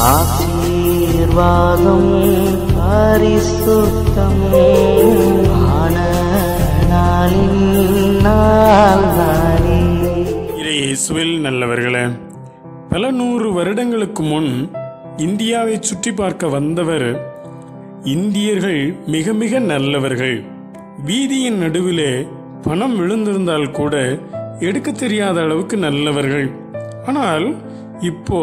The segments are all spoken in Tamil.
ஆசீர்வாதம் பரிசுத்தம் ஆன நாளின் நாள் நாளே இறை இயேசுவில் நல்லவர்களே பல நூறு வருடங்களுக்கு முன் இந்தியாவை சுற்றி பார்க்க வந்தவர் இந்தியர்கள் மிக மிக நல்லவர்கள் வீதியின் நடுவிலே பணம் விழுந்திருந்தால் கூட எடுக்க தெரியாத அளவுக்கு நல்லவர்கள் ஆனால் இப்போ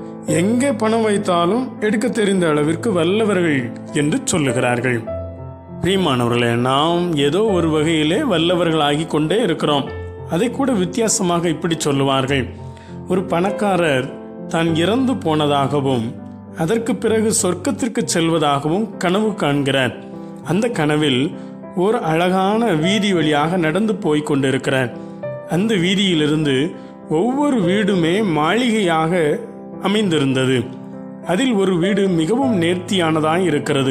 எங்கே பணம் வைத்தாலும் எடுக்க தெரிந்த அளவிற்கு வல்லவர்கள் என்று சொல்லுகிறார்கள் பிரியமானவர்களே நாம் ஏதோ ஒரு வகையிலே வல்லவர்களாகி கொண்டே இருக்கிறோம் அதை கூட வித்தியாசமாக இப்படி சொல்லுவார்கள் ஒரு பணக்காரர் தான் இறந்து போனதாகவும் அதற்கு பிறகு சொர்க்கத்திற்கு செல்வதாகவும் கனவு காண்கிறார் அந்த கனவில் ஒரு அழகான வீதி வழியாக நடந்து போய் கொண்டிருக்கிறார் அந்த வீதியிலிருந்து ஒவ்வொரு வீடுமே மாளிகையாக அமைந்திருந்தது அதில் ஒரு வீடு மிகவும் நேர்த்தியானதாய் இருக்கிறது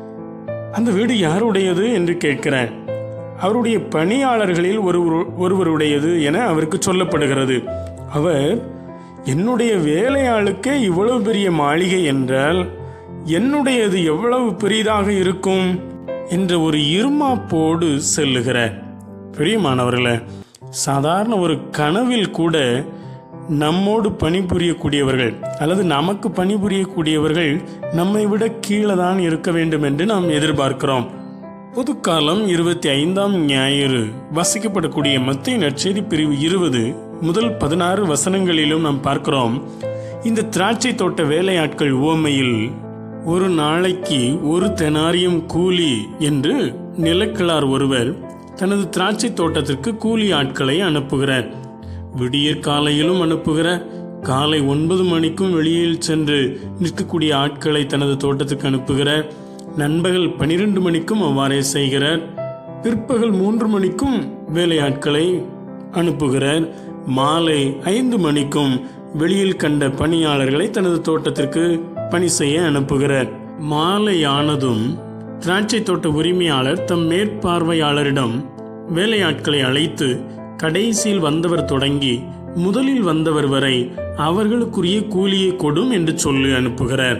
அந்த வீடு யாருடையது என்று கேட்கிறார் அவருடைய பணியாளர்களில் ஒரு ஒருவருடையது என அவருக்கு சொல்லப்படுகிறது அவர் என்னுடைய வேலையாளுக்கே இவ்வளவு பெரிய மாளிகை என்றால் என்னுடையது எவ்வளவு பெரிதாக இருக்கும் என்ற ஒரு இருமாப்போடு செல்லுகிறார் பிரியமானவர்களே சாதாரண ஒரு கனவில் கூட நம்மோடு பணிபுரியக்கூடியவர்கள் அல்லது நமக்கு பணிபுரியக்கூடியவர்கள் நம்மை விட கீழே தான் இருக்க வேண்டும் என்று நாம் எதிர்பார்க்கிறோம் பொதுக்காலம் இருபத்தி ஐந்தாம் ஞாயிறு வசிக்கப்படக்கூடிய மத்திய நற்செய்தி பிரிவு இருபது முதல் பதினாறு வசனங்களிலும் நாம் பார்க்கிறோம் இந்த திராட்சை தோட்ட வேலையாட்கள் உவமையில் ஒரு நாளைக்கு ஒரு தெனாரியம் கூலி என்று நிலக்கிழார் ஒருவர் தனது திராட்சை தோட்டத்திற்கு கூலி ஆட்களை அனுப்புகிறார் விடியற் காலையிலும் அனுப்புகிறார் காலை ஒன்பது மணிக்கும் வெளியில் சென்று நிற்கக்கூடிய ஆட்களை தனது தோட்டத்துக்கு அனுப்புகிறார் நண்பகல் பனிரெண்டு மணிக்கும் அவ்வாறே செய்கிறார் பிற்பகல் மூன்று மணிக்கும் வேலையாட்களை அனுப்புகிறார் மாலை ஐந்து மணிக்கும் வெளியில் கண்ட பணியாளர்களை தனது தோட்டத்திற்கு பணி செய்ய அனுப்புகிறார் மாலை ஆனதும் திராட்சை தோட்ட உரிமையாளர் தம் மேற்பார்வையாளரிடம் வேலையாட்களை அழைத்து கடைசியில் வந்தவர் தொடங்கி முதலில் வந்தவர் வரை அவர்களுக்குரிய கூலியை கொடும் என்று சொல்லி அனுப்புகிறார்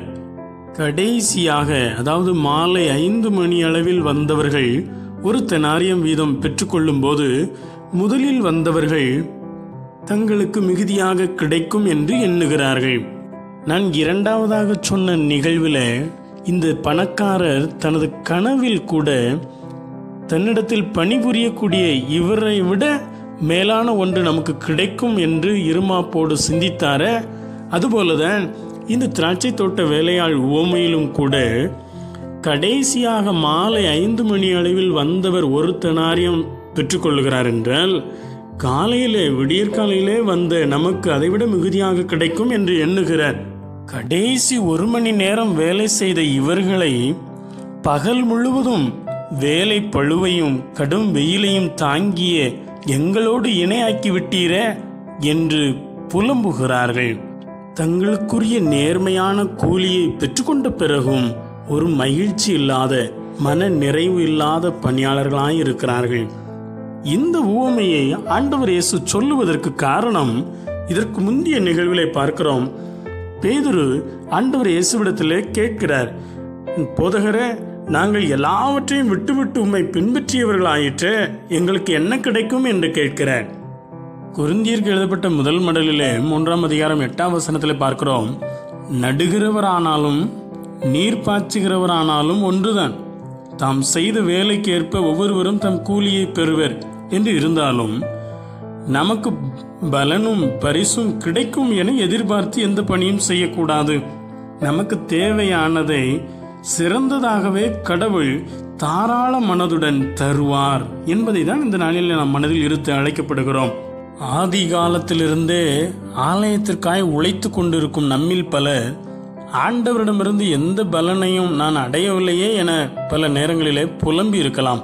கடைசியாக அதாவது மாலை ஐந்து மணி அளவில் வந்தவர்கள் ஒரு தெனாரியம் வீதம் பெற்றுக்கொள்ளும் போது முதலில் வந்தவர்கள் தங்களுக்கு மிகுதியாக கிடைக்கும் என்று எண்ணுகிறார்கள் நான் இரண்டாவதாக சொன்ன நிகழ்வில் இந்த பணக்காரர் தனது கனவில் கூட தன்னிடத்தில் பணிபுரியக்கூடிய இவரை விட மேலான ஒன்று நமக்கு கிடைக்கும் என்று இருமாப்போடு சிந்தித்தார அதுபோலதான் இந்த திராட்சை தோட்ட வேலையாள் உவமையிலும் கூட கடைசியாக மாலை ஐந்து மணி அளவில் வந்தவர் ஒரு தெனாரியம் பெற்றுக்கொள்ளுகிறார் என்றால் காலையிலே விடியற்காலையிலே வந்த நமக்கு அதைவிட மிகுதியாக கிடைக்கும் என்று எண்ணுகிறார் கடைசி ஒரு மணி நேரம் வேலை செய்த இவர்களை பகல் முழுவதும் வேலை பழுவையும் கடும் வெயிலையும் தாங்கிய எங்களோடு இணையாக்கி விட்டீரே என்று புலம்புகிறார்கள் தங்களுக்குரிய நேர்மையான கூலியை பெற்றுக்கொண்ட பிறகும் ஒரு மகிழ்ச்சி இல்லாத மன நிறைவு இல்லாத பணியாளர்களாய் இருக்கிறார்கள் இந்த உவமையை ஆண்டவர் இயேசு சொல்லுவதற்கு காரணம் இதற்கு முந்தைய நிகழ்விலே பார்க்கிறோம் பேதுரு ஆண்டவர் இயேசுவிடத்திலே கேட்கிறார் போதகரே நாங்கள் எல்லாவற்றையும் விட்டுவிட்டு உம்மை பின்பற்றியவர்களாயிற்று எங்களுக்கு என்ன கிடைக்கும் என்று கேட்கிறார் குருந்தியருக்கு எழுதப்பட்ட முதல் மடலிலே மூன்றாம் அதிகாரம் எட்டாம் வசனத்தில் பார்க்கிறோம் நடுகிறவரானாலும் நீர் பாய்ச்சுகிறவரானாலும் ஒன்றுதான் தாம் செய்த வேலைக்கு ஏற்ப ஒவ்வொருவரும் தம் கூலியை பெறுவர் என்று இருந்தாலும் நமக்கு பலனும் பரிசும் கிடைக்கும் என எதிர்பார்த்து எந்த பணியும் செய்யக்கூடாது நமக்கு தேவையானதை சிறந்ததாகவே கடவுள் தாராள மனதுடன் தருவார் என்பதை தான் இந்த நாளில் நாம் மனதில் இருத்து அழைக்கப்படுகிறோம் ஆதி காலத்திலிருந்தே ஆலயத்திற்காய் உழைத்து கொண்டிருக்கும் நம்மில் பலர் ஆண்டவரிடமிருந்து எந்த பலனையும் நான் அடையவில்லையே என பல நேரங்களிலே புலம்பி இருக்கலாம்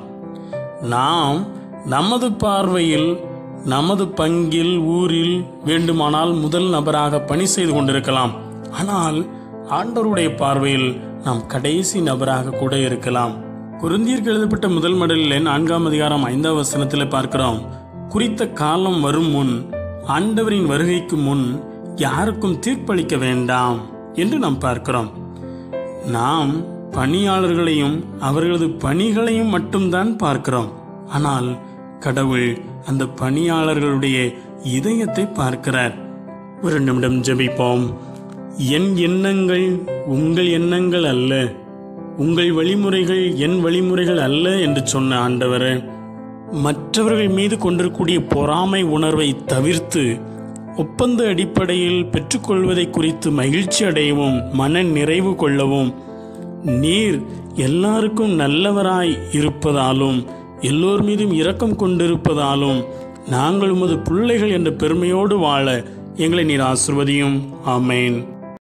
நாம் நமது பார்வையில் நமது பங்கில் ஊரில் வேண்டுமானால் முதல் நபராக பணி செய்து கொண்டிருக்கலாம் ஆனால் ஆண்டவருடைய பார்வையில் நாம் கடைசி நபராக கூட இருக்கலாம் குருந்தியருக்கு எழுதப்பட்ட முதல் மடலில் நான்காம் அதிகாரம் ஐந்தாம் வசனத்தில் பார்க்கிறோம் குறித்த காலம் வரும் முன் ஆண்டவரின் வருகைக்கு முன் யாருக்கும் தீர்ப்பளிக்க வேண்டாம் என்று நாம் பார்க்கிறோம் நாம் பணியாளர்களையும் அவர்களது பணிகளையும் மட்டும்தான் பார்க்கிறோம் ஆனால் கடவுள் அந்த பணியாளர்களுடைய இதயத்தை பார்க்கிறார் ஒரு நிமிடம் ஜெபிப்போம் என் எண்ணங்கள் உங்கள் எண்ணங்கள் அல்ல உங்கள் வழிமுறைகள் என் வழிமுறைகள் அல்ல என்று சொன்ன ஆண்டவரே மற்றவர்கள் மீது கொண்டிருக்கூடிய பொறாமை உணர்வை தவிர்த்து ஒப்பந்த அடிப்படையில் பெற்றுக்கொள்வதை குறித்து மகிழ்ச்சி அடையவும் மன நிறைவு கொள்ளவும் நீர் எல்லாருக்கும் நல்லவராய் இருப்பதாலும் எல்லோர் மீதும் இரக்கம் கொண்டிருப்பதாலும் நாங்கள் உமது பிள்ளைகள் என்ற பெருமையோடு வாழ எங்களை நீர் ஆசிர்வதியும் ஆமேன்